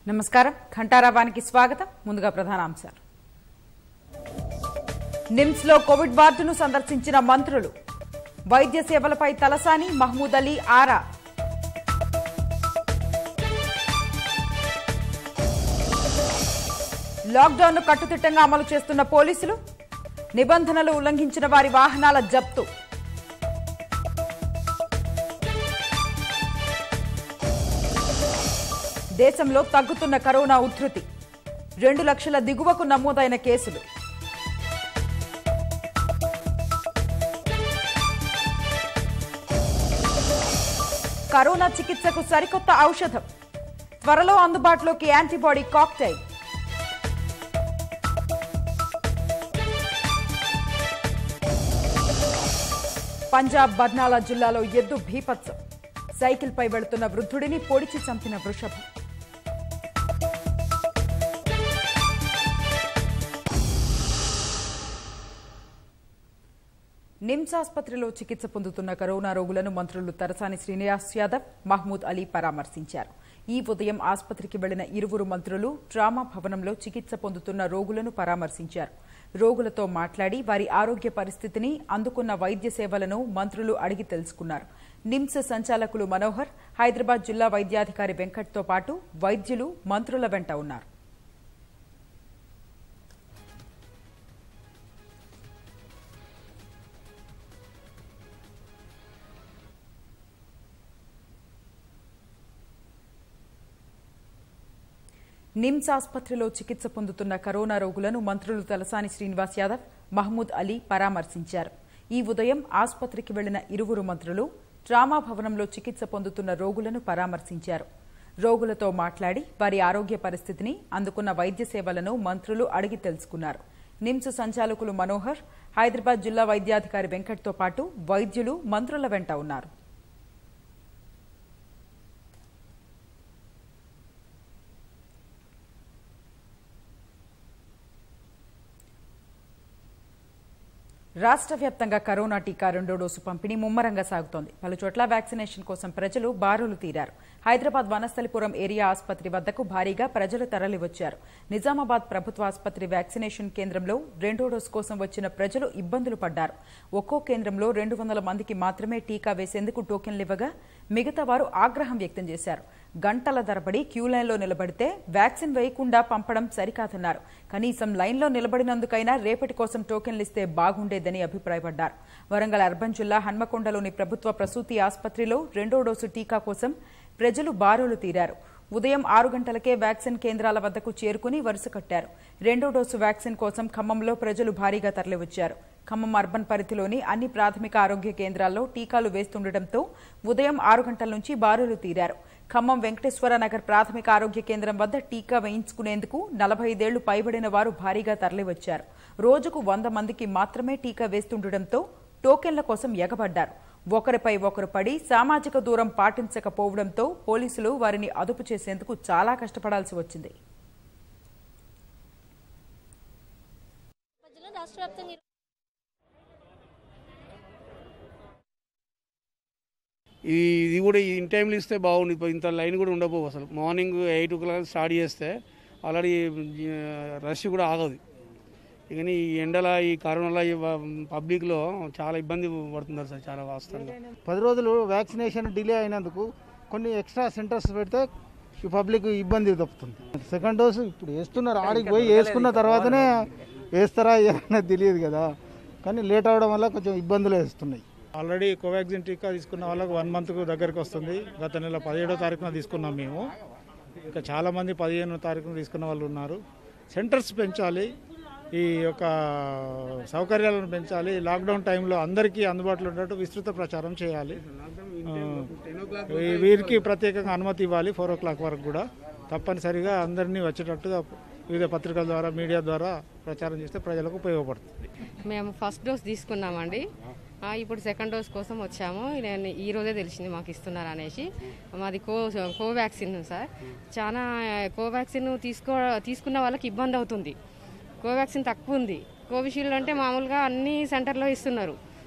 నమస్కారం ఘంటారావానికి స్వాగతం ముందుగా ప్రధాన అంశాలు నిమ్స్ లో కోవిడ్ వార్డును సందర్శించిన మంత్రులు వైద్య సేవలపై తలసాని మహమూద్ అలీ ఆరా లాక్డౌన్ ను కట్టుదిట్టంగా అమలు చేస్తున్న పోలీసులు నిబంధనలు ఉల్లంఘించిన వారి వాహనాల జప్తు దేశంలో తగ్గుతున్న కరోనా ఉధృతి రెండు లక్షల దిగువకు నమోదైన కేసులు కరోనా చికిత్సకు సరికొత్త ఔషధం త్వరలో అందుబాటులోకి యాంటీబాడీ కాక్టైల్ పంజాబ్ బర్నాలా జిల్లాలో ఎద్దు భీపత్సం సైకిల్పై వెళుతున్న వృద్ధుడిని పొడిచి చంపిన వృషభం నిమ్స్ ఆసుపత్రిలో చికిత్స పొందుతున్న కరోనా రోగులను మంత్రులు తరసాని శ్రీనివాస్ యాదవ్ మహమూద్ అలీ పరామర్శించారు ఈ ఉదయం ఆసుపత్రికి వెళ్లిన ఇరువురు మంత్రులు ట్రామా భవనంలో చికిత్స పొందుతున్న రోగులను పరామర్శించారు రోగులతో మాట్లాడి వారి ఆరోగ్య పరిస్థితిని అందుకున్న వైద్య సేవలను మంత్రులు అడిగి తెలుసుకున్నారు నిమ్స్ సంచాలకులు మనోహర్ హైదరాబాద్ జిల్లా వైద్యాధికారి వెంకట్తో పాటు వైద్యులు మంత్రుల వెంట ఉన్నారు నిమ్స్ ఆసుపత్రిలో చికిత్స పొందుతున్న కరోనా రోగులను మంత్రులు తలసాని శ్రీనివాస్ యాదవ్ మహమూద్ అలీ పరామర్శించారు ఈ ఉదయం ఆసుపత్రికి వెళ్లిన ఇరువురు మంత్రులు ట్రామా భవనంలో చికిత్స పొందుతున్న రోగులను పరామర్శించారు రోగులతో మాట్లాడి వారి ఆరోగ్య పరిస్థితిని అందుకున్న వైద్య సేవలను మంత్రులు అడిగి తెలుసుకున్నారు నిమ్స్ సంచాలకులు మనోహర్ హైదరాబాద్ జిల్లా వైద్యాధికారి వెంకట్తో పాటు వైద్యులు మంత్రుల వెంట ఉన్నారు రాష్ట్ర వ్యాప్తంగా కరోనా టీకా రెండో డోసు పంపిణీ ముమ్మరంగా సాగుతోంది పలు చోట్ల వ్యాక్సినేషన్ కోసం ప్రజలు బారులు తీరారు హైదరాబాద్ వనస్థలిపురం ఏరియా ఆసుపత్రి వద్దకు భారీగా ప్రజలు తరలివచ్చారు నిజామాబాద్ ప్రభుత్వ ఆసుపత్రి వ్యాక్సినేషన్ కేంద్రంలో రెండో డోసు కోసం వచ్చిన ప్రజలు ఇబ్బందులు పడ్డారు ఒక్కో కేంద్రంలో రెండు వందల మందికి మాత్రమే టీకా వేసేందుకు టోకెన్లు ఇవ్వగా మిగతా వారు ఆగ్రహం వ్యక్తం చేశారు గంటల తరబడి క్యూ లైన్లో నిలబడితే వ్యాక్సిన్ వేయకుండా పంపడం సరికాదన్నారు కనీసం లైన్లో నిలబడినందుకైనా రేపటి కోసం టోకెన్లు ఇస్తే బాగుండేదని అభిప్రాయపడ్డారు వరంగల్ అర్బన్ జిల్లా హన్మకొండలోని ప్రభుత్వ ప్రసూతి ఆసుపత్రిలో రెండో డోసు టీకా కోసం ప్రజలు బారులు తీరారు ఉదయం ఆరు గంటలకే వ్యాక్సిన్ కేంద్రాల వద్దకు చేరుకుని వరుస కట్టారు రెండో డోసు వ్యాక్సిన్ కోసం ఖమ్మంలో ప్రజలు భారీగా తరలివచ్చారు ఖమ్మం అర్బన్ పరిధిలోని అన్ని ప్రాథమిక ఆరోగ్య కేంద్రాల్లో టీకాలు వేస్తుండటంతో ఉదయం ఆరు గంటల నుంచి బారులు తీరారు ఖమ్మం వెంకటేశ్వర నగర్ ప్రాథమిక ఆరోగ్య కేంద్రం వద్ద టీకా వేయించుకునేందుకు నలభై ఐదేళ్లు పైబడిన వారు భారీగా తరలివచ్చారు రోజుకు వంద మందికి మాత్రమే టీకా వేస్తుండటంతో టోకెన్ల కోసం ఎగబడ్డారు ఒకరిపై ఒకరు పడి సామాజిక దూరం పాటించకపోవడంతో పోలీసులు వారిని అదుపు చేసేందుకు చాలా కష్టపడాల్సి వచ్చింది మధ్యలో రాష్ట్ర వ్యాప్తంగా ఇరు- ఈ ఇది కూడా ఇన్ టైంలో ఇస్తే బాగుంది ఇప్పుడు ఇంత లైన్ కూడా ఉండబోవు అసలు morning eight o'clock start చేస్తే ఆల్రెడీ రష్ కూడా ఆగదు ఇక ఈ ఎండల ఈ కరోనాలో ఈ పబ్లిక్లో చాలా ఇబ్బంది పడుతున్నారు సార్ చాలా వాస్తవంగా పది రోజులు వ్యాక్సినేషన్ డిలే అయినందుకు కొన్ని ఎక్స్ట్రా సెంటర్స్ పెడితే ఈ పబ్లిక్ ఇబ్బంది తప్పుతుంది సెకండ్ డోసు ఇప్పుడు వేస్తున్నారు ఆడికి పోయి వేసుకున్న తర్వాతనే వేస్తారా ఏమన్నా తెలియదు కదా కానీ లేట్ అవడం వల్ల కొంచెం ఇబ్బందులు వేస్తున్నాయి ఆల్రెడీ కోవాక్సిన్ టీకా తీసుకున్న వాళ్ళకు వన్ మంత్కు దగ్గరికి వస్తుంది గత నెల పదిహేడో తారీఖున తీసుకున్నాం మేము ఇంకా చాలామంది పదిహేనో తారీఖున తీసుకున్న వాళ్ళు ఉన్నారు సెంటర్స్ పెంచాలి ఈ యొక్క సౌకర్యాలను పెంచాలి లాక్డౌన్ టైంలో అందరికీ అందుబాటులో ఉన్నట్టు విస్తృత ప్రచారం చేయాలి ఆ, వీ- వీరికి ప్రత్యేకంగా అనుమతి ఇవ్వాలి ఫోర్ ఓ క్లాక్ వరకు కూడా తప్పనిసరిగా అందరినీ వచ్చేటట్టుగా వివిధ పత్రికల ద్వారా మీడియా ద్వారా ప్రచారం చేస్తే ప్రజలకు ఉపయోగపడుతుంది మేము ఫస్ట్ డోస్ తీసుకున్నామండి ఆ, ఇప్పుడు సెకండ్ డోస్ కోసం వచ్చాము నేను ఈ రోజే తెలిసింది మాకు ఇస్తున్నారు అనేసి మాది కో కోవాక్సిన్ సార్ చాలా కోవాక్సిన్ తీసుకో తీసుకున్న వాళ్ళకి ఇబ్బంది అవుతుంది కోవాక్సిన్ తక్కువ ఉంది కోవిషీల్డ్ అంటే మామూలుగా అన్ని సెంటర్లో ఇస్తున్నారు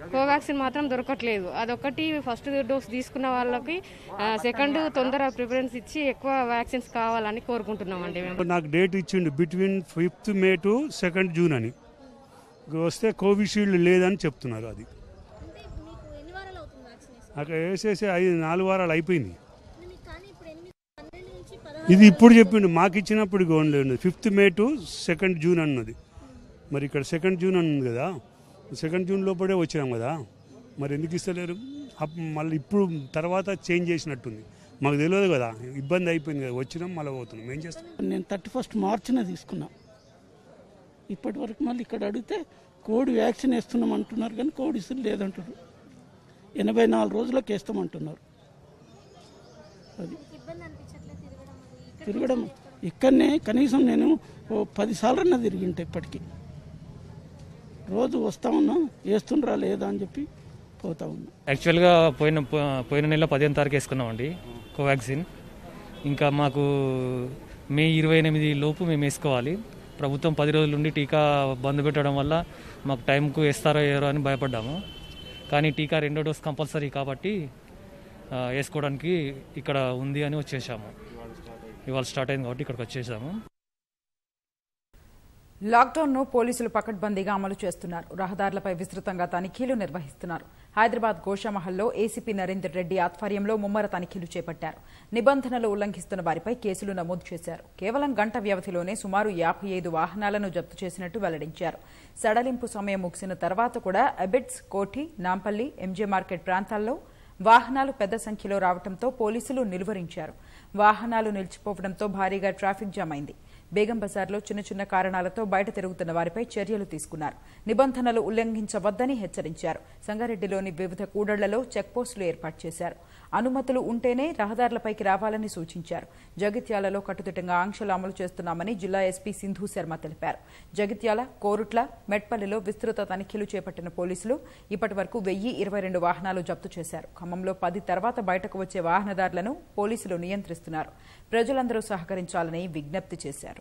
కోవాక్సిన్ మాత్రం దొరకట్లేదు అదొకటి ఫస్ట్ డోస్ తీసుకున్న వాళ్ళకి ఆ, సెకండ్ తొందర ప్రిఫరెన్స్ ఇచ్చి ఎక్కువ వ్యాక్సిన్స్ కావాలని కోరుకుంటున్నామండి మేము నాకు డేట్ ఇచ్చిండు between fifth May to second June అని వస్తే కోవిషీల్డ్ లేదని చెప్తున్నారు అది అంటే మీకు ఎన్ని వారాలు అవుతుంది వ్యాక్సినేషన్ అక్కడ వేసేసి ఐదు నాలుగు వారాలు అయిపోయింది మీకు కానీ ఇప్పుడు ఎన్ని పన్నెండు నుంచి పదహారు ఇది ఇప్పుడు చెప్పిండు మాకు ఇచ్చినప్పుడు only fifth May to second June అన్నది మరి ఇక్కడ సెకండ్ జూన్ అన్నది కదా సెకండ్ జూన్ లోపలే వచ్చినాం కదా మరి ఎందుకు ఇస్తలేరు అప్ మళ్ళీ ఇప్పుడు తర్వాత చేంజ్ చేసినట్టుంది మాకు తెలియదు కదా ఇబ్బంది అయిపోయింది కదా వచ్చినాం మళ్ళీ పోతున్నాం ఏం చేస్తాం నేను థర్టీ ఫస్ట్ మార్చిన తీసుకున్నా ఇప్పటి వరకు మళ్ళీ ఇక్కడ అడిగితే కోడి వ్యాక్సిన్ వేస్తున్నాం అంటున్నారు కానీ కోడి ఇసులు లేదంటారు ఎనభై నాలుగు రోజులకు వేస్తామంటున్నారు అది ఇబ్బంది అనిపించట్లేదు తిరగడం అది ఇక్కడ తిరగడం ఇక్కడనే కనీసం నేను ఓ పది సార్లన్నా తిరిగింటా ఇప్పటికీ రోజు వస్తా ఉన్నా వేస్తుండ్రా లేదా అని చెప్పి పోతా ఉన్నా యాక్చువల్గా పోయిన పోయిన నెల పదిహేను తారీఖు వేసుకున్నామండి కోవాక్సిన్ ఇంకా మాకు మే ఇరవై ఎనిమిది లోపు మేము వేసుకోవాలి ప్రభుత్వం పది రోజుల నుండి టీకా బంద్ పెట్టడం వల్ల మాకు టైంకు వేస్తారో వేయరో అని భయపడ్డాము కానీ టీకా రెండో డోస్ కంపల్సరీ కాబట్టి ఆ, వేసుకోవడానికి ఇక్కడ ఉంది అని వచ్చేసాము ఇవాళ స్టార్ట్ అయింది కాబట్టి ఇక్కడికి వచ్చేసాము లాక్డౌన్ను పోలీసులు పకడ్బందీగా అమలు చేస్తున్నారు రహదారులపై విస్తృతంగా తనిఖీలు నిర్వహిస్తున్నారు హైదరాబాద్ గోషామహల్లో ఏసీపీ నరేందర్ రెడ్డి ఆధ్వర్యంలో ముమ్మర తనిఖీలు చేపట్టారు నిబంధనలు ఉల్లంఘిస్తున్న వారిపై కేసులు నమోదు చేశారు కేవలం గంట వ్యవధిలోనే సుమారు యాభై ఐదు వాహనాలను జప్తు చేసినట్టు వెల్లడించారు సడలింపు సమయం ముగిసిన తర్వాత కూడా అబిడ్స్ కోఠి నాంపల్లి ఎంజే మార్కెట్ ప్రాంతాల్లో వాహనాలు పెద్ద సంఖ్యలో రావడంతో పోలీసులు నిలువరించారు వాహనాలు నిలిచిపోవడంతో భారీగా ట్రాఫిక్ జామ్ అయింది బేగం బజార్లో చిన్న చిన్న కారణాలతో బయట తిరుగుతున్న వారిపై చర్యలు తీసుకున్నారు నిబంధనలు ఉల్లంఘించవద్దని హెచ్చరించారు సంగారెడ్డిలోని వివిధ కూడళ్లలో చెక్పోస్టులు ఏర్పాటు చేశారు అనుమతులు ఉంటేనే రహదారులపైకి రావాలని సూచించారు జగిత్యాలలో కట్టుదిట్టంగా ఆంక్షలు అమలు చేస్తున్నామని జిల్లా ఎస్పీ సింధు శర్మ తెలిపారు జగిత్యాల కోరుట్ల మెట్పల్లిలో విస్తృత తనిఖీలు చేపట్టిన పోలీసులు ఇప్పటి వరకు వెయ్యి ఇరవై రెండు వాహనాలు జప్తు చేశారు ఖమ్మంలో పది తర్వాత బయటకు వచ్చే వాహనదారులను పోలీసులు నియంత్రిస్తున్నారు ప్రజలందరూ సహకరించాలని విజ్ఞప్తి చేశారు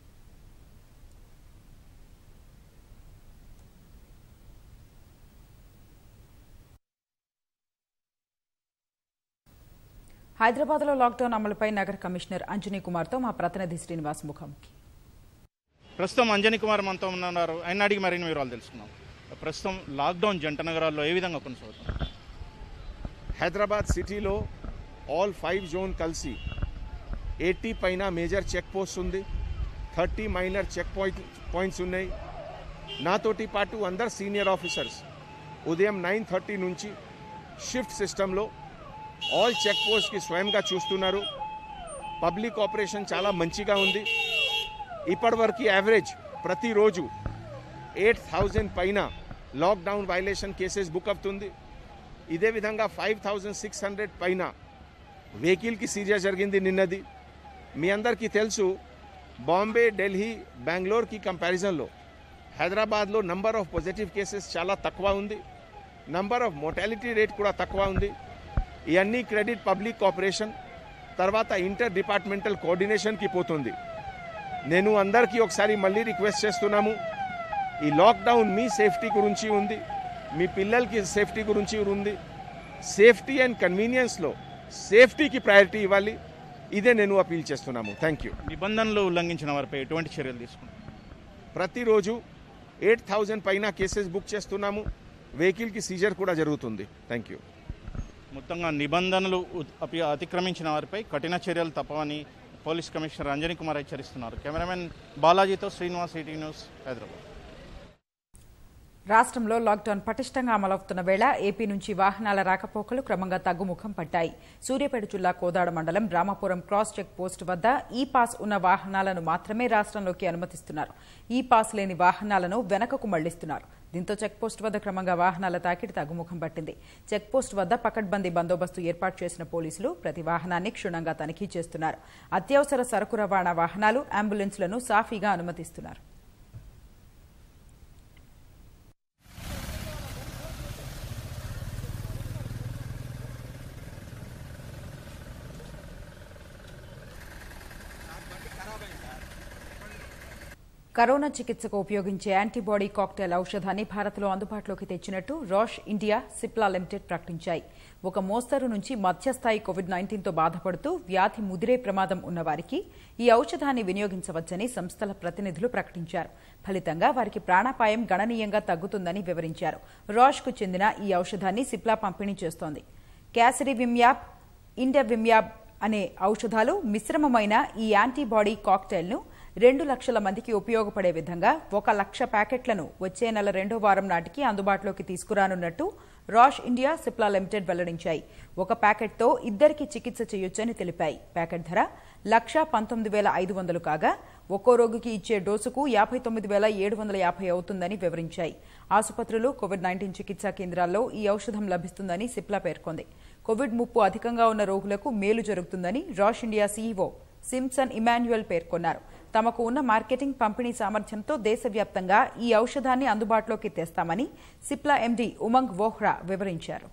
హైదరాబాద్లో లాక్డౌన్ అమలుపై నగర కమిషనర్ అంజనీ కుమార్తో మా ప్రతినిధి శ్రీనివాస్ ముఖాముఖి ప్రస్తుతం అంజనీ కుమార్ మనతో ఉన్నారు ఆయన అడిగి మరిన్ని వివరాలు తెలుసుకున్నాం ప్రస్తుతం లాక్డౌన్ జంట నగరాల్లో ఏ విధంగా కొనసాగుతుంది హైదరాబాద్ సిటీలో ఆల్ ఫైవ్ జోన్ కలిసి ఎయిటీ పైన మేజర్ చెక్ పోస్ట్ ఉంది thirty minor check point points ఉన్నాయి నాతోటి పాటు అందరు సీనియర్ ఆఫీసర్స్ ఉదయం నైన్ థర్టీ నుంచి షిఫ్ట్ సిస్టంలో ఆల్ చెక్ పోస్ట్కి స్వయంగా చూస్తున్నారు పబ్లిక్ ఆపరేషన్ చాలా మంచిగా ఉంది ఇప్పటివరకు యావరేజ్ ప్రతిరోజు ఎయిట్ థౌజండ్ పైన లాక్డౌన్ వైలేషన్ కేసెస్ బుక్ అవుతుంది ఇదే విధంగా ఫైవ్ థౌజండ్ సిక్స్ హండ్రెడ్ పైన వెహికల్కి సీరియస్ జరిగింది నిన్నది మీ అందరికీ తెలుసు బాంబే ఢిల్లీ బెంగళూరుకి కంపారిజన్లో హైదరాబాద్లో నంబర్ ఆఫ్ పాజిటివ్ కేసెస్ చాలా తక్కువ ఉంది నంబర్ ఆఫ్ మోటాలిటీ రేట్ కూడా తక్కువ ఉంది ఇవన్నీ క్రెడిట్ పబ్లిక్ కోఆపరేషన్ తర్వాత ఇంటర్ డిపార్ట్మెంటల్ కోఆర్డినేషన్కి పోతుంది నేను అందరికీ ఒకసారి మళ్ళీ రిక్వెస్ట్ చేస్తున్నాము ఈ లాక్డౌన్ మీ సేఫ్టీ గురించి ఉంది మీ పిల్లలకి సేఫ్టీ గురించి ఉంది సేఫ్టీ అండ్ కన్వీనియన్స్లో సేఫ్టీకి ప్రయారిటీ ఇవ్వాలి ఇదే నేను అపీల్ చేస్తున్నాము థ్యాంక్ యూ నిబంధనలు ఉల్లంఘించిన వారిపై ఎటువంటి చర్యలు తీసుకుంటారు ప్రతిరోజు ఎయిట్ థౌజండ్ పైన కేసెస్ బుక్ చేస్తున్నాము వెహికల్కి సీజర్ కూడా జరుగుతుంది థ్యాంక్ యూ మొత్తంగా నిబంధనలు ఉ- అపి- అతిక్రమించిన వారిపై కఠిన చర్యలు తప్పవని పోలీస్ కమిషనర్ అంజనీ కుమార్ హెచ్చరిస్తున్నారు కెమెరామెన్ బాలాజీతో శ్రీనివాస్ ఈటీ న్యూస్ హైదరాబాద్ రాష్ట్రంలో లాక్డౌన్ పటిష్టంగా అమలవుతున్న వేళ ఏపీ నుంచి వాహనాల రాకపోకలు క్రమంగా తగ్గుముఖం పట్టాయి సూర్యాపేట జిల్లా కోదాడ మండలం రామాపురం క్రాస్ చెక్ పోస్ట్ వద్ద ఈ పాస్ ఉన్న వాహనాలను మాత్రమే రాష్ట్రంలోకి అనుమతిస్తున్నారు ఈ పాస్ లేని వాహనాలను వెనకకు మళ్లిస్తున్నారు దీంతో చెక్ పోస్ట్ వద్ద క్రమంగా వాహనాల తాకిడి తగ్గుముఖం పట్టింది చెక్ పోస్ట్ వద్ద పకడ్బందీ బందోబస్తు ఏర్పాటు చేసిన పోలీసులు ప్రతి వాహనాన్ని క్షుణ్ణంగా తనిఖీ చేస్తున్నారు అత్యవసర సరకు రవాణా వాహనాలు అంబులెన్స్లను సాఫీగా అనుమతిస్తున్నారు కరోనా చికిత్సకు ఉపయోగించే యాంటీబాడీ కాక్టైల్ ఔషధాన్ని భారత్లో అందుబాటులోకి తెచ్చినట్టు రాష్ ఇండియా సిప్లా లిమిటెడ్ ప్రకటించాయి ఒక మోస్తరు నుంచి మధ్యస్థాయి కోవిడ్ నైన్టీన్తో బాధపడుతూ వ్యాధి ముదిరే ప్రమాదం ఉన్న వారికి ఈ ఔషధాన్ని వినియోగించవచ్చని సంస్థల ప్రతినిధులు ప్రకటించారు ఫలితంగా వారికి ప్రాణాపాయం గణనీయంగా తగ్గుతుందని వివరించారు రాష్కు చెందిన ఈ ఔషధాన్ని సిప్లా పంపిణీ చేస్తోంది క్యాసిరి విమ్యాబ్ ఇండవిమ్యాబ్ అనే ఔషధాలు మిశ్రమమైన ఈ యాంటీబాడీ కాక్టైల్ను రెండు లక్షల మందికి ఉపయోగపడే విధంగా ఒక లక్ష ప్యాకెట్లను వచ్చే నెల రెండో వారం నాటికి అందుబాటులోకి తీసుకురానున్నట్టు రాష్ ఇండియా సిప్లా లిమిటెడ్ వెల్లడించాయి ఒక ప్యాకెట్తో ఇద్దరికి చికిత్స చేయొచ్చని తెలిపాయి ప్యాకెట్ ధర లక్ష పంతొమ్మిది వేల ఐదు వందలు కాగా ఒక్కో రోగికి ఇచ్చే డోసుకు యాభై తొమ్మిది వేల ఏడు వందల యాభై అవుతుందని వివరించాయి ఆసుపత్రులు కోవిడ్ నైన్టీన్ చికిత్సా కేంద్రాల్లో ఈ ఔషధం లభిస్తుందని సిప్లా పేర్కొంది కోవిడ్ ముప్పు అధికంగా ఉన్న రోగులకు మేలు జరుగుతుందని Roche India CEO Simpson Emmanuel పేర్కొన్నారు తమకు ఉన్న మార్కెటింగ్ పంపిణీ సామర్థ్యంతో దేశవ్యాప్తంగా ఈ ఔషధాన్ని అందుబాటులోకి తెస్తామని సిప్లా ఎండీ ఉమంగ్ వోహ్రా వివరించారు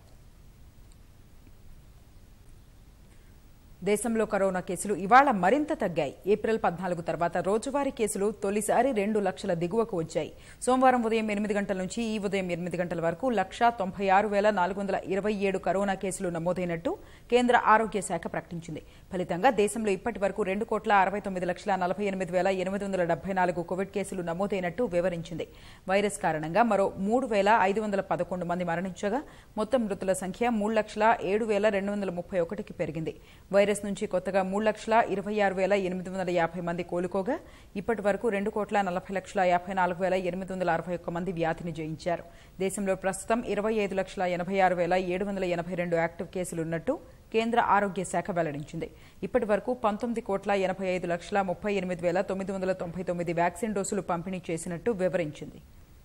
దేశంలో కరోనా కేసులు ఇవాళ మరింత తగ్గాయి ఏప్రిల్ పద్నాలుగు తర్వాత రోజువారీ కేసులు తొలిసారి రెండు లక్షల దిగువకు వచ్చాయి సోమవారం ఉదయం ఎనిమిది గంటల నుంచి ఈ ఉదయం ఎనిమిది గంటల వరకు లక్షా తొంభై ఆరు వేల నాలుగు వందల ఇరవై ఏడు కరోనా కేసులు నమోదైనట్టు కేంద్ర ఆరోగ్య శాఖ ప్రకటించింది ఫలితంగా దేశంలో ఇప్పటి వరకు రెండు కోట్ల అరవై తొమ్మిది లక్షల నలభై ఎనిమిది వేల ఎనిమిది వందల డెబ్బై నాలుగు కోవిడ్ కేసులు నమోదైనట్టు వివరించింది వైరస్ కారణంగా మరో మూడు వేల ఐదు వందల పదకొండు మంది మరణించగా మొత్తం మృతుల సంఖ్య మూడు లక్షల ఏడు వేల రెండు వందల ముప్పై ఒకటికి పెరిగింది వైరస్ నుంచి కొత్తగా మూడు లక్షల ఇరవై ఆరు వేల ఎనిమిది వందల యాభై మంది కోలుకోగా ఇప్పటి వరకు రెండు కోట్ల నలభై లక్షల యాభై నాలుగు వేల ఎనిమిది వందల అరవై ఒక్క మంది వ్యాధిని జయించారు దేశంలో ప్రస్తుతం ఇరవై ఐదు లక్షల ఎనభై ఆరు వేల ఏడు వందల ఎనభై రెండు యాక్టివ్ కేసులున్నట్టు కేంద్ర ఆరోగ్య శాఖ వెల్లడించింది ఇప్పటి వరకు పంతొమ్మిది కోట్ల ఎనభై ఐదు లక్షల ముప్పై ఎనిమిది వేల తొమ్మిది వందల తొంభై తొమ్మిది వ్యాక్సిన్ డోసులు పంపిణీ చేసినట్టు వివరించింది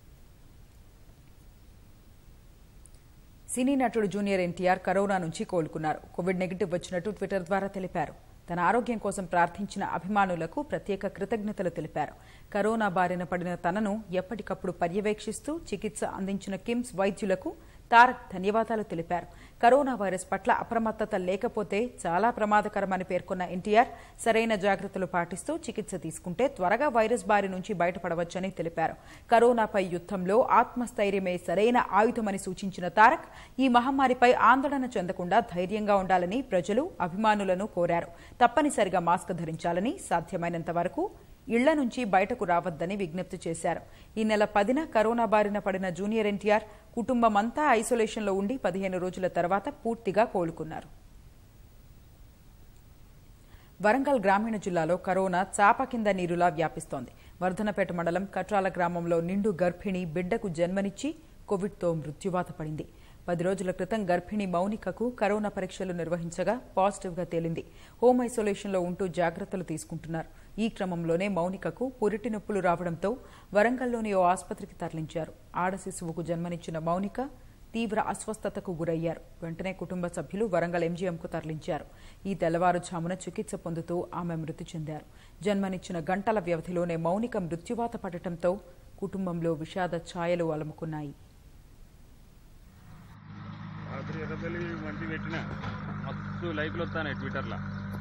సినీ నటుడు జూనియర్ ఎన్టీఆర్ కరోనా నుంచి కోలుకున్నారు కోవిడ్ నెగిటివ్ వచ్చినట్టు ట్విట్టర్ ద్వారా తెలిపారు తన ఆరోగ్యం కోసం ప్రార్థించిన అభిమానులకు ప్రత్యేక కృతజ్ఞతలు తెలిపారు కరోనా బారిన పడిన తనను ఎప్పటికప్పుడు పర్యవేక్షిస్తూ చికిత్స అందించిన కిమ్స్ వైద్యులకు తారక్ ధన్యవాదాలు తెలిపారు కరోనా వైరస్ పట్ల అప్రమత్తత లేకపోతే చాలా ప్రమాదకరమని పేర్కొన్న ఎన్టీఆర్ సరైన జాగ్రత్తలు పాటిస్తూ చికిత్స తీసుకుంటే త్వరగా వైరస్ బారి నుంచి బయటపడవచ్చని తెలిపారు కరోనాపై యుద్దంలో ఆత్మస్థైర్యమే సరైన ఆయుధమని సూచించిన తారక్ ఈ మహమ్మారిపై ఆందోళన చెందకుండా ధైర్యంగా ఉండాలని ప్రజలు అభిమానులను కోరారు తప్పనిసరిగా మాస్క్ ధరించాలని సాధ్యమైనంత వరకు ఇళ్ల నుంచి బయటకు రావద్దని విజ్ఞప్తి చేశారు ఈ నెల పదిన కరోనా బారిన పడిన జూనియర్ ఎన్టీఆర్ కుటుంబమంతా ఐసోలేషన్లో ఉండి పదిహేను రోజుల తర్వాత పూర్తిగా కోలుకున్నారు వరంగల్ గ్రామీణ జిల్లాలో కరోనా చాప కింద నీరులా వ్యాపిస్తోంది వర్ధనపేట మండలం కట్రాల గ్రామంలో నిండు గర్భిణి బిడ్డకు జన్మనిచ్చి కోవిడ్తో మృత్యువాత పడింది పది రోజుల క్రితం గర్భిణి మౌనికకు కరోనా పరీక్షలు నిర్వహించగా పాజిటివ్గా తేలింది హోమ్ ఐసోలేషన్లో ఉంటూ జాగ్రత్తలు తీసుకుంటున్నారు ఈ క్రమంలోనే మౌనికకు పురిటి నొప్పులు రావడంతో వరంగల్లోని ఓ ఆసుపత్రికి తరలించారు ఆడ శిశువుకు జన్మనిచ్చిన మౌనిక తీవ్ర అస్వస్థతకు గురయ్యారు వెంటనే కుటుంబ సభ్యులు వరంగల్ ఎంజీఎంకు తరలించారు ఈ తెల్లవారుజామున చికిత్స పొందుతూ ఆమె మృతి చెందారు జన్మనిచ్చిన గంటల వ్యవధిలోనే మౌనిక మృత్యువాత పడటంతో కుటుంబంలో విషాద ఛాయలు అలముకున్నాయి రాత్రి ఎర్రపల్లి వంటి పెట్టిన మస్తు లైక్లు వస్తాయి ట్విట్టర్లో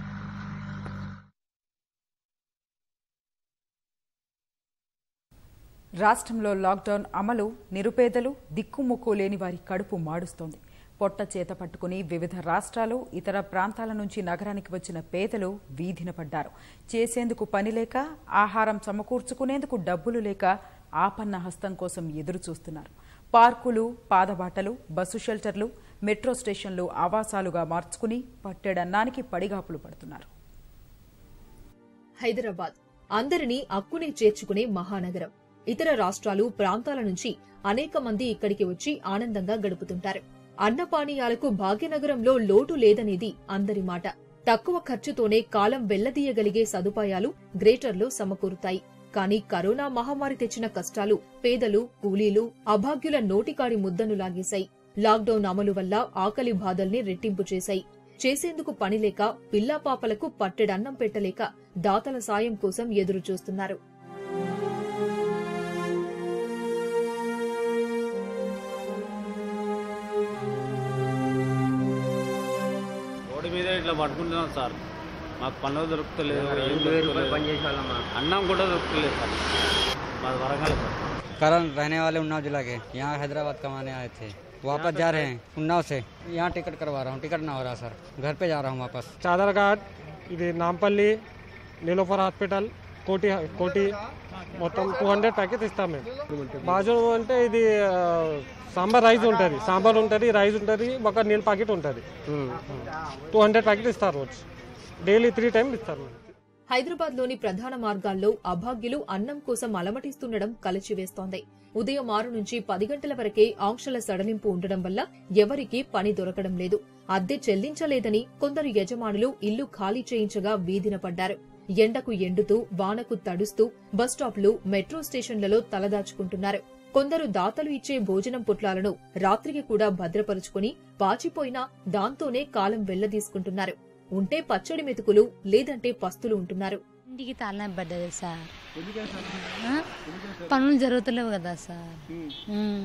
రాష్ట్రంలో లాక్డౌన్ అమలు నిరుపేదలు దిక్కుముక్కు లేని వారి కడుపు మాడుస్తోంది పొట్ట చేత పట్టుకుని వివిధ రాష్ట్రాలు ఇతర ప్రాంతాల నుంచి నగరానికి వచ్చిన పేదలు వీధిన పడ్డారు చేసేందుకు పని లేక ఆహారం సమకూర్చుకునేందుకు డబ్బులు లేక ఆపన్న హస్తం కోసం ఎదురు చూస్తున్నారు పార్కులు పాదబాటలు బస్సు షెల్టర్లు మెట్రో స్టేషన్లు ఆవాసాలుగా మార్చుకుని పట్టెడన్నానికి పడిగాపులు పడుతున్నారు హైదరాబాద్ అందరినీ అక్కునే చేర్చుకునే మహానగరం ఇతర రాష్ట్రాలు ప్రాంతాల నుంచి అనేక మంది ఇక్కడికి వచ్చి ఆనందంగా గడుపుతుంటారు అన్నపానీయాలకు భాగ్యనగరంలో లోటు లేదనేది అందరి మాట తక్కువ ఖర్చుతోనే కాలం వెళ్లదీయగలిగే సదుపాయాలు గ్రేటర్లో సమకూరుతాయి కానీ కరోనా మహమ్మారి తెచ్చిన కష్టాలు పేదలు కూలీలు అభాగ్యుల నోటికాడి ముద్దను లాగేశాయి లాక్డౌన్ అమలు వల్ల ఆకలి బాధల్ని రెట్టింపు చేశాయి చేసేందుకు పనిలేక పిల్లాపాపలకు పట్టెడన్నం పెట్టలేక దాతల సాయం కోసం ఎదురు చూస్తున్నారు రోడ్డు మీద ఇట్లా పట్టుకుంటున్నాం సార్ మాకు పనులు దొరుకుతలేదు రెండు ఏం వేలు రూపాయలు దొరుకుతలేదు. పని చేసే వాళ్ళం మాకు. అన్నం కూడా దొరుకుతలేదు సార్ మాది వరంగల్ సార్ करण रहने वाले उन्नाव जिला के यहाँ हैदराबाद कमाने आए थे वापस जा रहे हैं उन्नाव से यहाँ टिकट करवा रहा हूँ टिकट ना हो रहा सर घर पे जा रहा हूँ वापस చాదర్ఘాట్ ఇది నాంపల్లి నీలోఫర్ హాస్పిటల్ కోటి కోటి మొత్తం టూ హండ్రెడ్ ప్యాకెట్ ఇస్తాం మేము బాజు అంటే ఇది ఆ, సాంబార్ రైస్ ఉంటుంది సాంబార్ ఉంటుంది రైస్ ఉంటుంది ఒక నీళ్ళ ప్యాకెట్ ఉంటుంది టూ హండ్రెడ్ ప్యాకెట్ ఇస్తారు రోజు డైలీ త్రీ టైం ఇస్తారు మేము హైదరాబాద్ లోని ప్రధాన మార్గాల్లో అభాగ్యులు అన్నం కోసం అలమటిస్తుండడం కలచివేస్తోంది ఉదయం ఆరు నుంచి పది గంటల వరకే ఆంక్షల సడలింపు ఉండడం వల్ల ఎవరికీ పని దొరకడం లేదు అద్దె చెల్లించలేదని కొందరు యజమానులు ఇల్లు ఖాళీ చేయించగా వీధిన పడ్డారు ఎండకు ఎండుతూ వానకు తడుస్తూ బస్టాప్లు మెట్రో స్టేషన్లలో తలదాచుకుంటున్నారు కొందరు దాతలు ఇచ్చే భోజనం పుట్లాలను రాత్రికి కూడా భద్రపరుచుకుని పాచిపోయినా దాంతోనే కాలం వెళ్లదీసుకుంటున్నారు ఉంటే పచ్చడి మెతుకులు లేదంటే పస్తులు ఉంటున్నారు ఇంటికి తాళం పడ్డది సార్ ఆ? పనులు జరుగుతలేవు కదా సార్ ఉమ్.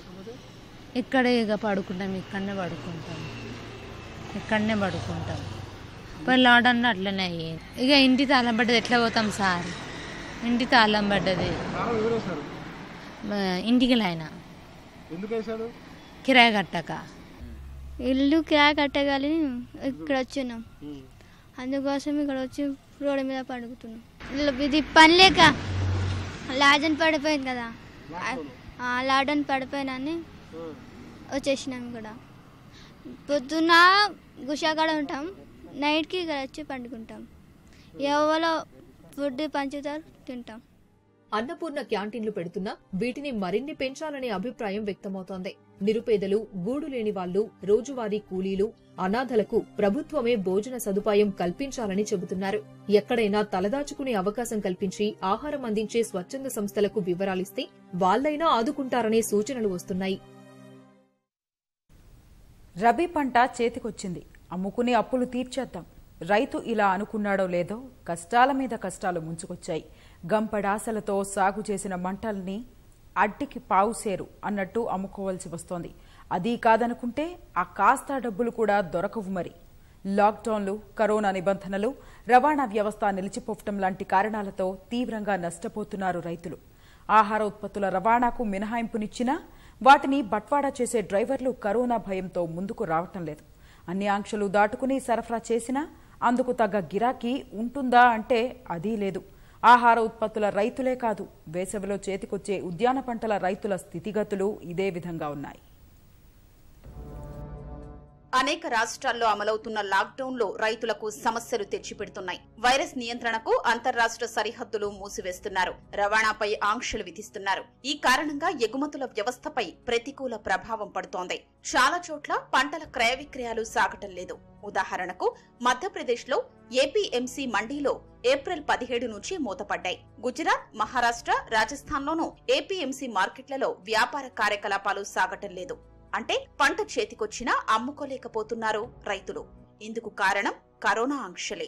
ఇక్కడే ఇక పడుకుంటాం ఇక్కడనే పడుకుంటాం ఇక్కడనే పడుకుంటాం పోయి లాడన్న అట్లనే అయ్యేది ఇక ఇంటి తాళం పడ్డది ఎట్లా పోతాం సార్ ఇంటి తాళం పడ్డది మా ఇంటికి లాయన ఎందుకు వేశాడు కిరాయి కట్టక ఇల్లు కిరాయి కట్టగాలి ఇక్కడ వచ్చినాం అందుకోసం ఇక్కడ వచ్చి రోడ్డు మీద పడుకుతున్నాం ఇల్లు- ఇది పని లేక లాడన్ పడిపోయింది కదా ఆ లాడన్ పడిపోయినని వచ్చేసినాం ఇక్కడ పొద్దున్న గుషాకాడ ఉంటాం నైట్కి ఇక్కడ వచ్చి పండుకుంటాం ఎవరో ఫుడ్ పంచుతారు తింటాం అన్నపూర్ణ క్యాంటీన్లు పెడుతున్నా వీటిని మరిన్ని పెంచాలనే అభిప్రాయం వ్యక్తమవుతోంది నిరుపేదలు గూడు లేని వాళ్లు రోజువారీ కూలీలు అనాథలకు ప్రభుత్వమే భోజన సదుపాయం కల్పించాలని చెబుతున్నారు ఎక్కడైనా తలదాచుకునే అవకాశం కల్పించి ఆహారం అందించే స్వచ్ఛంద సంస్థలకు వివరాలిస్తే వాళ్లైనా ఆదుకుంటారనే సూచనలు వస్తున్నాయి రబీ పంట చేతికొచ్చింది అమ్ముకునే అప్పులు తీర్చేద్దాం రైతు ఇలా అనుకున్నాడో లేదో కష్టాల మీద కష్టాలు ముంచుకొచ్చాయి గంపడాసలతో సాగు చేసిన మంటల్ని అడ్డికి పావుసేరు అన్నట్టు అమ్ముకోవాల్సి వస్తోంది అదీ కాదనుకుంటే ఆ కాస్త డబ్బులు కూడా దొరకవు మరి లాక్డౌన్లు కరోనా నిబంధనలు రవాణా వ్యవస్థ నిలిచిపోవటం లాంటి కారణాలతో తీవ్రంగా నష్టపోతున్నారు రైతులు ఆహార ఉత్పత్తుల రవాణాకు మినహాయింపునిచ్చినా వాటిని బట్వాడా చేసే డ్రైవర్లు కరోనా భయంతో ముందుకు రావటం లేదు అన్ని ఆంక్షలు దాటుకుని సరఫరా చేసినా అందుకు తగ్గ గిరాకీ ఉంటుందా అంటే అదీ లేదు ఆహార ఉత్పత్తుల రైతులే కాదు వేసవిలో చేతికొచ్చే ఉద్యాన పంటల రైతుల స్థితిగతులు ఇదే విధంగా ఉన్నాయి అనేక రాష్ట్రాల్లో అమలవుతున్న లాక్డౌన్లో రైతులకు సమస్యలు తెచ్చిపెడుతున్నాయి వైరస్ నియంత్రణకు అంతర్రాష్ట్ర సరిహద్దులు మూసివేస్తున్నారు రవాణాపై ఆంక్షలు విధిస్తున్నారు ఈ కారణంగా ఎగుమతుల వ్యవస్థపై ప్రతికూల ప్రభావం పడుతోంది చాలా చోట్ల పంటల క్రయ విక్రయాలు సాగటం లేదు ఉదాహరణకు మధ్యప్రదేశ్లో ఏపీఎంసీ మండీలో ఏప్రిల్ పదిహేడు నుంచి మూతపడ్డాయి గుజరాత్ మహారాష్ట్ర రాజస్థాన్లోనూ ఏపీఎంసీ మార్కెట్లలో వ్యాపార కార్యకలాపాలు సాగటం లేదు అంటే పంట చేతికొచ్చినా అమ్ముకోలేకపోతున్నారు రైతులు ఇందుకు కారణం కరోనా ఆంక్షలే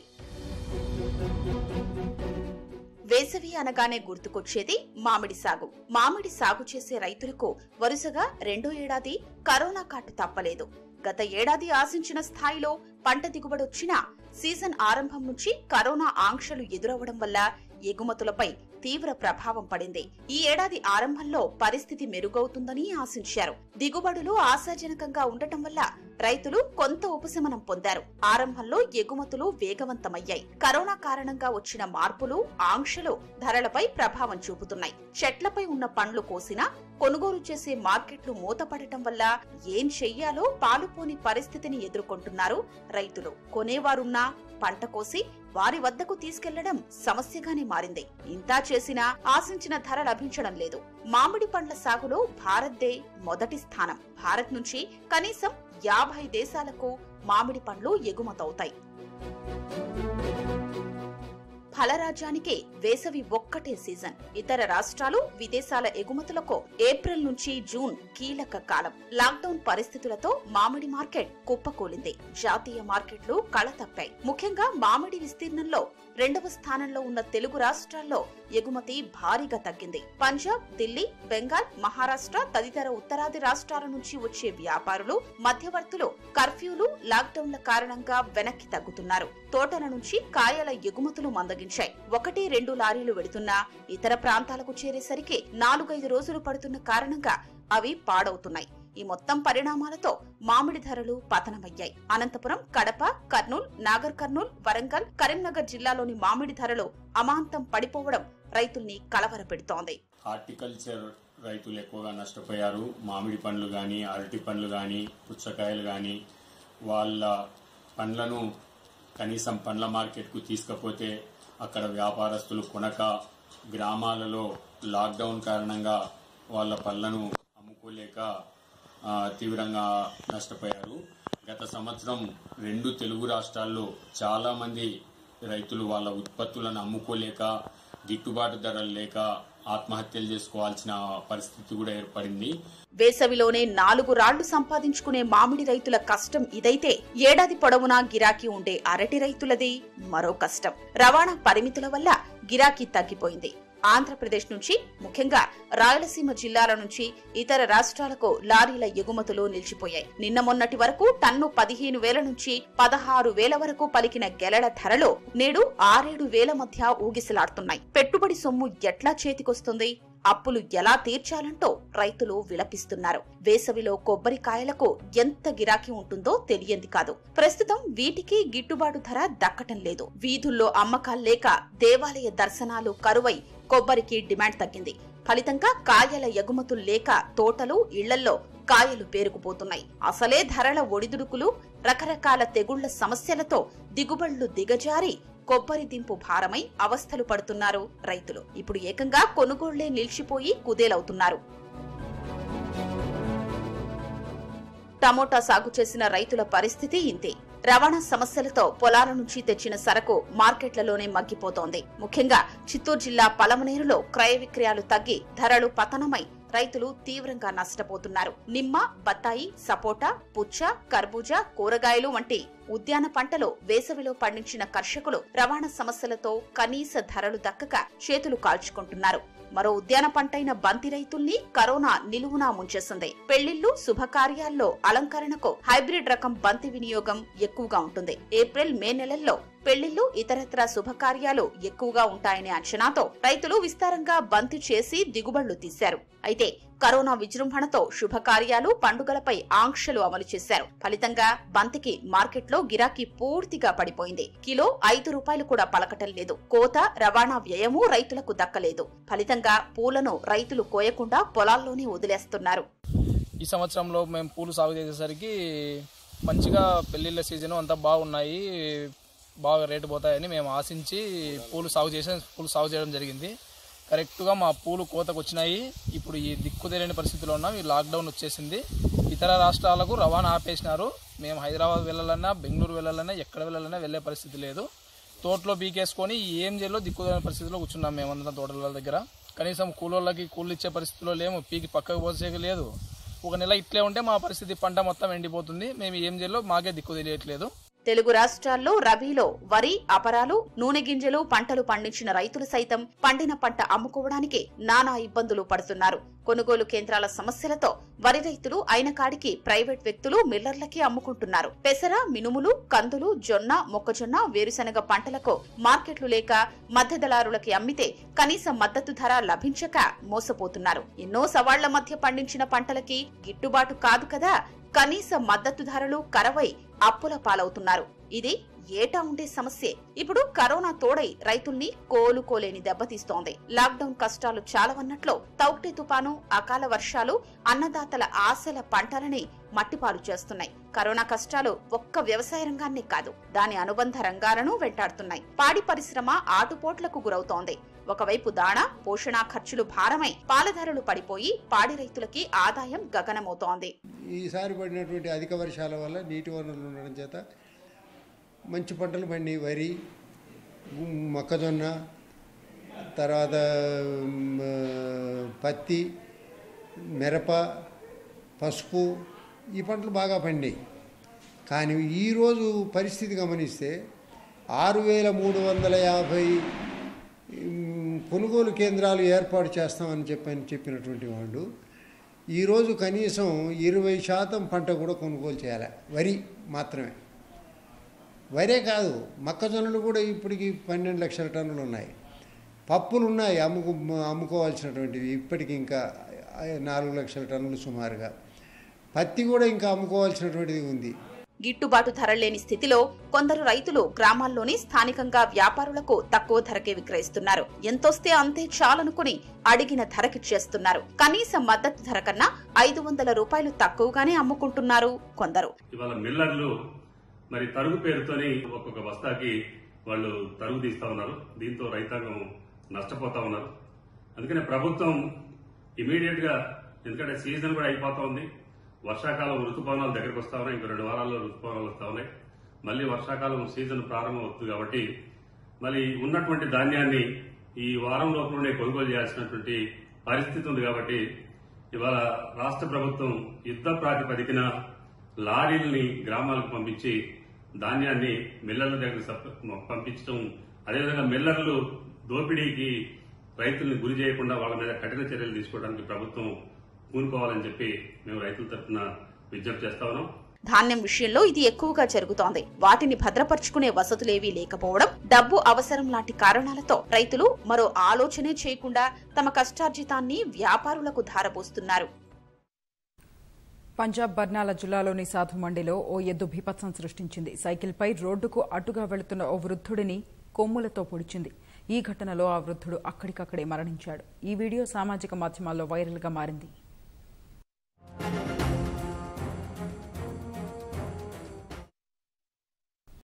వేసవి అనగానే గుర్తుకొచ్చేది మామిడి సాగు మామిడి సాగు చేసే రైతులకు వరుసగా రెండో ఏడాది కరోనా కాటు తప్పలేదు గత ఏడాది ఆశించిన స్థాయిలో పంట దిగుబడొచ్చినా సీజన్ ఆరంభం నుంచి కరోనా ఆంక్షలు ఎదురవ్వడం వల్ల ఎగుమతులపై తీవ్ర ప్రభావం పడింది ఈ ఏడాది ఆరంభంలో పరిస్థితి మెరుగవుతుందని ఆశించారు దిగుబడులు ఆశాజనకంగా ఉండటం వల్ల రైతులు కొంత ఉపశమనం పొందారు ఆరంభంలో ఎగుమతులు వేగవంతమయ్యాయి కరోనా కారణంగా వచ్చిన మార్పులు ఆంక్షలు ధరలపై ప్రభావం చూపుతున్నాయి చెట్లపై ఉన్న పండ్లు కోసినా కొనుగోలు చేసే మార్కెట్లు మూతపడటం వల్ల ఏం చెయ్యాలో పాలుపోని పరిస్థితిని ఎదుర్కొంటున్నారు రైతులు కొనేవారున్నా పంట కోసి వారి వద్దకు తీసుకెళ్లడం సమస్యగానే మారింది ఇంతా చేసినా ఆశించిన ధర లభించడం లేదు మామిడి పండ్ల సాగులో భారత్దే మొదటి స్థానం భారత్ నుంచి కనీసం యాభై దేశాలకు మామిడి పండ్లు ఎగుమతవుతాయి ఫలరాజ్యానికి వేసవి ఒక్కటే సీజన్ ఇతర రాష్ట్రాలు విదేశాల ఎగుమతులకు ఏప్రిల్ నుంచి జూన్ కీలక కాలం లాక్డౌన్ పరిస్థితులతో మామిడి మార్కెట్ కుప్పకూలింది జాతీయ మార్కెట్లు కళతప్పాయి ముఖ్యంగా మామిడి విస్తీర్ణంలో రెండవ స్థానంలో ఉన్న తెలుగు రాష్ట్రాల్లో ఎగుమతి భారీగా తగ్గింది పంజాబ్ ఢిల్లీ బెంగాల్ మహారాష్ట్ర తదితర ఉత్తరాది రాష్ట్రాల నుంచి వచ్చే వ్యాపారులు మధ్యవర్తులు కర్ఫ్యూలు లాక్డౌన్ల కారణంగా వెనక్కి తగ్గుతున్నారు తోటల నుంచి కాయల ఎగుమతులు మందగించాయి ఒకటి రెండు లారీలు వెళుతున్నా ఇతర ప్రాంతాలకు చేరేసరికి నాలుగైదు రోజులు పడుతున్న కారణంగా అవి పాడవుతున్నాయి ఈ మొత్తం పరిణామాలతో మామిడి ధరలు పతనమయ్యాయి అనంతపురం కడప కర్నూల్ నాగర్ కర్నూల్ వరంగల్ కరీంనగర్ జిల్లాలోని మామిడి ధరలు అమాంతం పడిపోవడం రైతుల్ని కలవరపెడుతోంది హార్టికల్చర్ రైతులు ఎక్కువగా నష్టపోయారు మామిడి పండ్లు కానీ అరటి పండ్లు కానీ పుచ్చకాయలు కానీ వాళ్ళ పండ్లను కనీసం పండ్ల మార్కెట్కు తీసుకపోతే అక్కడ వ్యాపారస్తులు కొనక గ్రామాలలో లాక్డౌన్ కారణంగా వాళ్ళ పళ్ళను అమ్ముకోలేక ఆ, తీవ్రంగా నష్టపోయారు గత సంవత్సరం రెండు తెలుగు రాష్ట్రాల్లో చాలామంది రైతులు వాళ్ళ ఉత్పత్తులను అమ్ముకోలేక గిట్టుబాటు ధరలు లేక ఆత్మహత్యలు చేసుకోవాల్సిన పరిస్థితి కూడా ఏర్పడింది వేసవిలోనే నాలుగు రాళ్లు సంపాదించుకునే మామిడి రైతుల కష్టం ఇదైతే ఏడాది పొడవునా గిరాకీ ఉండే అరటి రైతులది మరో కష్టం రవాణా పరిమితుల వల్ల గిరాకీ తగ్గిపోయింది ఆంధ్రప్రదేశ్ నుంచి ముఖ్యంగా రాయలసీమ జిల్లాల నుంచి ఇతర రాష్ట్రాలకు లారీల ఎగుమతులు నిలిచిపోయాయి నిన్న మొన్నటి వరకు టన్ను పదిహేను వేల నుంచి పదహారు వేల వరకు పలికిన గెలల ధరలు నేడు ఆరేడు వేల మధ్య ఊగిసలాడుతున్నాయి పెట్టుబడి సొమ్ము ఎట్లా చేతికొస్తుంది అప్పులు ఎలా తీర్చాలంటూ రైతులు విలపిస్తున్నారు వేసవిలో కొబ్బరికాయలకు ఎంత గిరాకీ ఉంటుందో తెలియంది కాదు ప్రస్తుతం వీటికి గిట్టుబాటు ధర దక్కటం లేదు వీధుల్లో అమ్మకాలు లేక దేవాలయ దర్శనాలు కరువై కొబ్బరికి డిమాండ్ తగ్గింది ఫలితంగా కాయల ఎగుమతులు లేక తోటలు ఇళ్లల్లో కాయలు పేరుకుపోతున్నాయి అసలే ధరల ఒడిదుడుకులు రకరకాల తెగుళ్ల సమస్యలతో దిగుబడులు దిగజారి కొబ్బరి దింపు భారమై అవస్థలు పడుతున్నారు రైతులు ఇప్పుడు ఏకంగా కొనుగోళ్లే నిలిచిపోయి కుదేలవుతున్నారు టమోటా సాగు చేసిన రైతుల పరిస్థితి ఇంతే రవాణా సమస్యలతో పొలాల నుంచి తెచ్చిన సరకు మార్కెట్లలోనే మగ్గిపోతోంది ముఖ్యంగా చిత్తూరు జిల్లా పలమనేరులో క్రయ విక్రయాలు తగ్గి ధరలు పతనమై రైతులు తీవ్రంగా నష్టపోతున్నారు నిమ్మ బత్తాయి సపోటా పుచ్చ కర్బూజా కూరగాయలు వంటి ఉద్యాన పంటలు వేసవిలో పండించిన కర్షకులు రవాణా సమస్యలతో కనీస ధరలు దక్కక చేతులు కాల్చుకుంటున్నారు మరో ఉద్యాన పంటైన బంతి రైతుల్ని కరోనా నిలువునా ముంచేసింది పెళ్లిళ్లు శుభకార్యాల్లో అలంకరణకు హైబ్రిడ్ రకం బంతి వినియోగం ఎక్కువగా ఉంటుంది ఏప్రిల్ మే నెలల్లో పెళ్లిళ్లు ఇతరత్ర శుభకార్యాలు ఎక్కువగా ఉంటాయనే అంచనాతో రైతులు విస్తారంగా బంతి చేసి దిగుబడులు తీశారు అయితే కరోనా విజృంభణతో శుభకార్యాలు పండుగలపై ఆంక్షలు అమలు చేశారు ఫలితంగా బంతికి మార్కెట్లో గిరాకీ పూర్తిగా పడిపోయింది కిలో ఐదు రూపాయలు కూడా పలకటం లేదు కోత రవాణా వ్యయమూ రైతులకు దక్కలేదు ఫలితంగా పూలను రైతులు కోయకుండా పొలాల్లోనే వదిలేస్తున్నారు ఈ సంవత్సరంలో మేము పూలు సాగు చేసేసరికి మంచిగా పెళ్ళిళ్ళ సీజన్ అంతా బాగున్నాయి బాగా రేటు పోతాయని మేము ఆశించి పూలు సాగు చేసే పూలు సాగు చేయడం జరిగింది కరెక్ట్గా మా పూలు కోతకు వచ్చినాయి ఇప్పుడు ఈ దిక్కు తెలియని పరిస్థితిలో ఉన్నాం ఈ లాక్డౌన్ వచ్చేసింది ఇతర రాష్ట్రాలకు రవాణా ఆపేసినారు మేము హైదరాబాద్ వెళ్ళాలన్నా బెంగళూరు వెళ్ళాలన్నా ఎక్కడ వెళ్ళాలన్నా వెళ్ళే పరిస్థితి లేదు తోటలో బీకేసుకొని ఏం చేయాలో దిక్కు తెలియని పరిస్థితిలో కూర్చున్నాం మేమంతా తోటల దగ్గర కనీసం కూలోళ్ళకి కూలి ఇచ్చే పరిస్థితిలో లేము పీకి పక్కకు పోసేకి లేదు ఒక నెల ఇట్లే ఉంటే మా పరిస్థితి పంట మొత్తం ఎండిపోతుంది మేము ఏం చేయాలో మాకే దిక్కు తెలియట్లేదు తెలుగు రాష్ట్రాల్లో రబీలో వరి అపరాలు నూనె గింజలు పంటలు పండించిన రైతులు సైతం పండిన పంట అమ్ముకోవడానికి నానా ఇబ్బందులు పడుతున్నారు కొనుగోలు కేంద్రాల సమస్యలతో వరి రైతులు అయిన కాడికి ప్రైవేట్ వ్యక్తులు మిల్లర్లకి అమ్ముకుంటున్నారు పెసర మినుములు కందులు జొన్న మొక్కజొన్న వేరుశనగ పంటలకు మార్కెట్లు లేక మధ్య దళారులకి అమ్మితే కనీస మద్దతు ధర లభించక మోసపోతున్నారు ఎన్నో సవాళ్ల మధ్య పండించిన పంటలకి గిట్టుబాటు కాదు కదా కనీస మద్దతు ధరలు కరవై అప్పుల పాలవుతున్నారు ఇది ఏటా ఉండే సమస్యే ఇప్పుడు కరోనా తోడై రైతుల్ని కోలుకోలేని దెబ్బతీస్తోంది లాక్డౌన్ కష్టాలు చాలవన్నట్లు తౌక్టి తుపాను అకాల వర్షాలు అన్నదాతల ఆశల పంటలని మట్టిపాలు చేస్తున్నాయి కరోనా కష్టాలు ఒక్క వ్యవసాయ రంగాన్నే కాదు దాని అనుబంధ రంగాలను వెంటాడుతున్నాయి పాడి పరిశ్రమ ఆటుపోట్లకు గురవుతోంది ఒకవైపు దాణా పోషణ ఖర్చులు భారమై పాల ధరలు పడిపోయి పాడి రైతులకి ఆదాయం గగనమవుతోంది ఈసారి పడినటువంటి అధిక వర్షాల వల్ల నీటి వనరులు ఉండడం చేత మంచి పంటలు పండి వరి మొక్కజొన్న తర్వాత మ్, పత్తి మిరప పసుపు ఈ పంటలు బాగా పండాయి కానీ ఈరోజు పరిస్థితి గమనిస్తే ఆరు వేల మూడు వందల యాభై మ్, కొనుగోలు కేంద్రాలు ఏర్పాటు చేస్తామని చెప్పని చెప్పినటువంటి వాళ్ళు ఈరోజు కనీసం ఇరవై శాతం పంట కూడా కొనుగోలు చేయాలి వరి మాత్రమే వరే కాదు మొక్కజొన్నలు కూడా ఇప్పటికి పన్నెండు లక్షల టన్నులు ఉన్నాయి పప్పులు ఉన్నాయి అమ్ముకు అమ్ముకోవాల్సినటువంటివి ఇప్పటికి ఇంకా నాలుగు లక్షల టన్నులు సుమారుగా పత్తి కూడా ఇంకా అమ్ముకోవాల్సినటువంటిది ఉంది గిట్టుబాటు ధర లేని స్థితిలో కొందరు రైతులు గ్రామాల్లోని స్థానికంగా వ్యాపారులకు తక్కువ ధరకే విక్రయిస్తున్నారు ఎంతొస్తే అంతే చాలనుకుని అడిగిన ధరకిచ్చేస్తున్నారు కనీస మద్దతు ధర కన్నా ఐదు వందల రూపాయలు తక్కువగానే అమ్ముకుంటున్నారు కొందరు ఇవాళ మిల్లర్లు మరి తరుగు పేరుతోని ఒక్కొక్క బస్తాకి వాళ్ళు తరుగు తీస్తా ఉన్నారు దీంతో రైతాంగం నష్టపోతా ఉన్నారు అందుకనే ప్రభుత్వం ఇమీడియట్ గా ఎందుకంటే సీజన్ కూడా అయిపోతా ఉంది వర్షాకాలం ఋతుపవనాలు దగ్గరకు వస్తా ఉన్నాయి ఇంకో రెండు వారాల్లో ఋతుపవనాలు వస్తా ఉన్నాయి మళ్ళీ వర్షాకాలం సీజన్ ప్రారంభం అవుతుంది కాబట్టి మళ్ళీ ఉన్నటువంటి ధాన్యాన్ని ఈ వారం లోపలనే కొనుగోలు చేయాల్సినటువంటి పరిస్థితి ఉంది కాబట్టి ఇవాళ రాష్ట్ర ప్రభుత్వం యుద్ధ ప్రాతిపదికన లారీల్ని గ్రామాలకు పంపించి ధాన్యాన్ని మిల్లర్ల దగ్గర సప్- పంపించడం అదేవిధంగా మిల్లర్లు దోపిడీకి రైతుల్ని గురి చేయకుండా వాళ్ళ మీద కఠిన చర్యలు తీసుకోవడానికి ప్రభుత్వం పూనుకోవాలని చెప్పి మేము రైతుల తరఫున విజ్ఞప్తి చేస్తా ఉన్నాం ధాన్యం విషయంలో ఇది ఎక్కువగా జరుగుతోంది వాటిని భద్రపరుచుకునే వసతులేవీ లేకపోవడం డబ్బు అవసరం లాంటి కారణాలతో రైతులు మరో ఆలోచనే చేయకుండా తమ కష్టార్జితాన్ని వ్యాపారులకు ధారపోస్తున్నారు పంజాబ్ బర్నాల జిల్లాలోని సాధు మండిలో ఓ ఎద్దు బీభత్సం సృష్టించింది సైకిల్పై రోడ్డుకు అటుగా వెళుతున్న ఓ వృద్ధుడిని కొమ్ములతో పొడిచింది ఈ ఘటనలో ఆ వృద్ధుడు అక్కడికక్కడే మరణించాడు ఈ వీడియో సామాజిక మాధ్యమాల్లో వైరల్గా మారింది